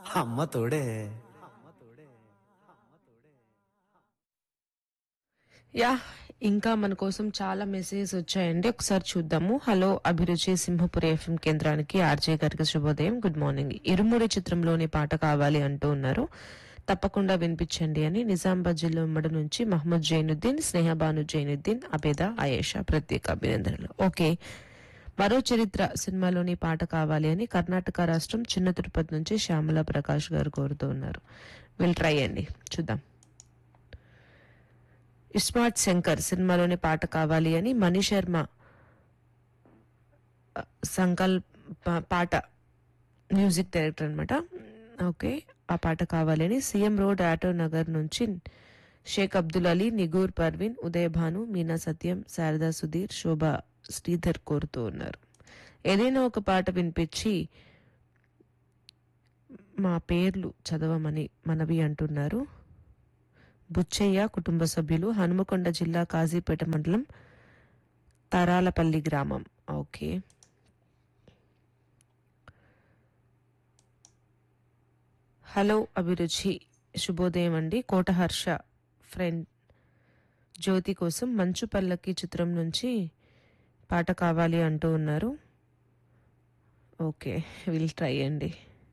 అమ్మ తోడే యా ఇంకా మన కోసం చాలా మెసేజ్ వచ్చాయండి ఒకసారి చూద్దాము హలో అభిరుచి సింహపురి ఎఫ్ఎం కేంద్రానికి ఆర్జే గారికి శుభోదయం గుడ్ మార్నింగ్ ఇరుముడి చిత్రంలోని పాట కావాలి అంటూ ఉన్నారు తప్పకుండా వినిపించండి అని నిజామాబాద్ జిల్లా ఉమ్మడి నుంచి మహమ్మద్ జైనుద్దీన్ స్నేహబాను జైనుద్దీన్ అబేద ఆయేషా ప్రత్యేక అభినందనలు ఓకే మరో చరిత్ర సినిమాలోని పాట కావాలి అని కర్ణాటక రాష్ట్రం చిన్న తిరుపతి నుంచి శ్యామల ప్రకాష్ గారు కోరుతూ ఉన్నారు విల్ ట్రై అండి చూద్దాం ఇస్మార్ట్ శంకర్ సినిమాలోని పాట కావాలి అని మణి శర్మ ఆ, సంకల్ప పాట మ్యూజిక్ డైరెక్టర్ అనమాట ఓకే ఆ పాట కావాలి అని సీఎం రోడ్ ఆటో నగర్ నుంచి షేక్ అబ్దుల్ అలీ నిగూర్ పర్వీన్ ఉదయ్ భాను మీనా సత్యం శారదా సుధీర్ శోభ శ్రీధర్ కోరుతూ ఉన్నారు ఏదైనా ఒక పాట వినిపించి మా పేర్లు చదవమని మనవి అంటున్నారు బుచ్చయ్య కుటుంబ సభ్యులు హనుమకొండ జిల్లా కాజీపేట మండలం తరాలపల్లి గ్రామం ఓకే హలో అభిరుచి శుభోదయం అండి కోటహర్ష ఫ్రెండ్ జ్యోతి కోసం మంచు పల్లకి చిత్రం నుంచి పాట కావాలి అంటూ ఉన్నారు ఓకే విల్ ట్రై అండి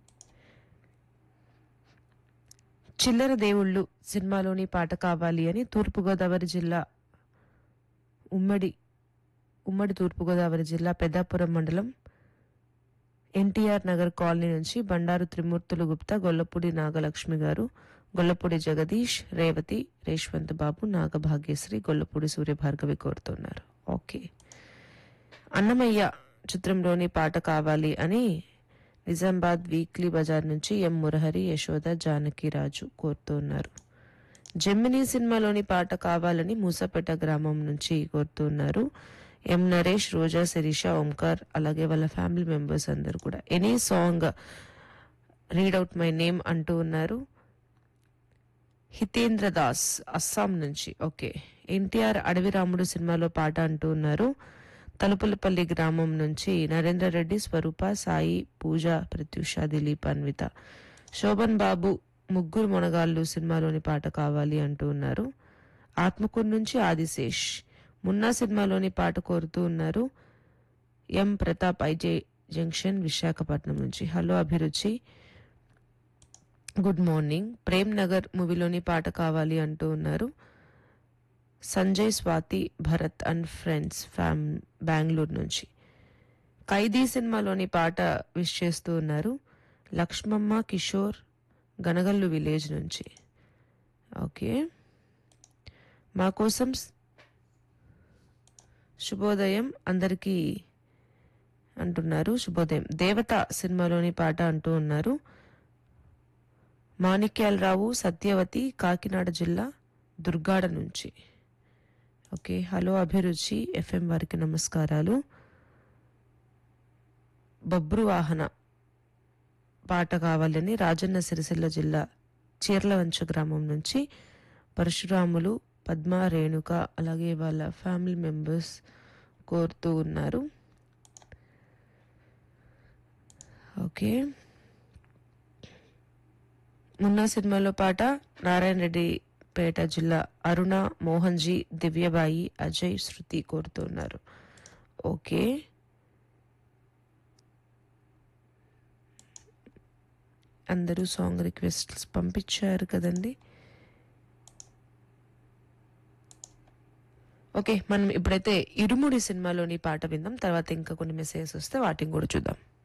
చిల్లర దేవుళ్ళు సినిమాలోని పాట కావాలి అని తూర్పుగోదావరి జిల్లా ఉమ్మడి ఉమ్మడి తూర్పుగోదావరి జిల్లా పెద్దాపురం మండలం ఎన్టీఆర్ నగర్ కాలనీ నుంచి బండారు త్రిమూర్తులు గుప్తా గొల్లపూడి నాగలక్ష్మి గారు గొల్లపూడి జగదీష్ రేవతి రేష్వంత్ బాబు నాగభాగ్యశ్రీ గొల్లపూడి సూర్యభార్గవి కోరుతున్నారు ఓకే అన్నమయ్య చిత్రంలోని పాట కావాలి అని నిజామాబాద్ వీక్లీ బజార్ నుంచి ఎం మురహరి యశోద జానకిరాజు కోరుతున్నారు జెమినీ సినిమాలోని పాట కావాలని మూసపేట గ్రామం నుంచి కోరుతున్నారు ఎం నరేష్ రోజా శిరీష ఓంకార్ అలాగే వాళ్ళ ఫ్యామిలీ మెంబర్స్ అందరు కూడా any song read out my name అంటూ ఉన్నారు హితేంద్ర దాస్ అస్సాం నుంచి ఓకే ఎన్టీఆర్ అడవి రాముడు సినిమాలో పాట అంటూ ఉన్నారు తలుపులపల్లి గ్రామం నుంచి నరేంద్ర రెడ్డి స్వరూప సాయి పూజ ప్రత్యూష దిలీప్ అన్విత శోభన్ బాబు ముగ్గురు మొనగాళ్ళు సినిమాలోని పాట కావాలి అంటూ ఉన్నారు ఆత్మకూరు నుంచి ఆదిశేష్ మున్నా సినిమాలోని పాట కోరుతూ ఉన్నారు M Pratap I J junction Visakhapatnam నుంచి hello Abhiruchi good morning Prem Nagar మూవీలోని పాట కావాలి అంటూ ఉన్నారు Sanjay Swathi Bharat and friends fam Bengaluru నుంచి ఖైదీ సినిమాలోని పాట విష్ చేస్తూ ఉన్నారు లక్ష్మమ్మ కిషోర్ గనగల్లు విలేజ్ నుంచి ఓకే మా కోసం స్- శుభోదయం అందరికీ అంటున్నారు శుభోదయం దేవత సినిమాలోని పాట అంటూ ఉన్నారు మాణిక్యాలరావు సత్యవతి కాకినాడ జిల్లా దుర్గాడ నుంచి ఓకే హలో అభిరుచి ఎఫ్ఎం వారికి నమస్కారాలు బొబ్రు వాహన పాట కావాలని రాజన్న సిరిసిల్ల జిల్లా చీర్లవంచ గ్రామం నుంచి పరశురాములు పద్మ రేణుక అలాగే వాళ్ళ ఫ్యామిలీ మెంబర్స్ కోరుతూ ఉన్నారు ఓకే మున్నా సినిమాలో పాట నారాయణ రెడ్డి పేట జిల్లా అరుణ మోహన్ జీ దివ్యబాయి అజయ్ శృతి కోరుతున్నారు ఓకే అందరూ సాంగ్ రిక్వెస్ట్స్ పంపించారు కదండి ఓకే మనం ఇప్పుడైతే ఇరుముడి సినిమాలోని పాట విందాం తర్వాత ఇంకా కొన్ని మెసేజెస్ వస్తే వాటిని కూడా చూద్దాం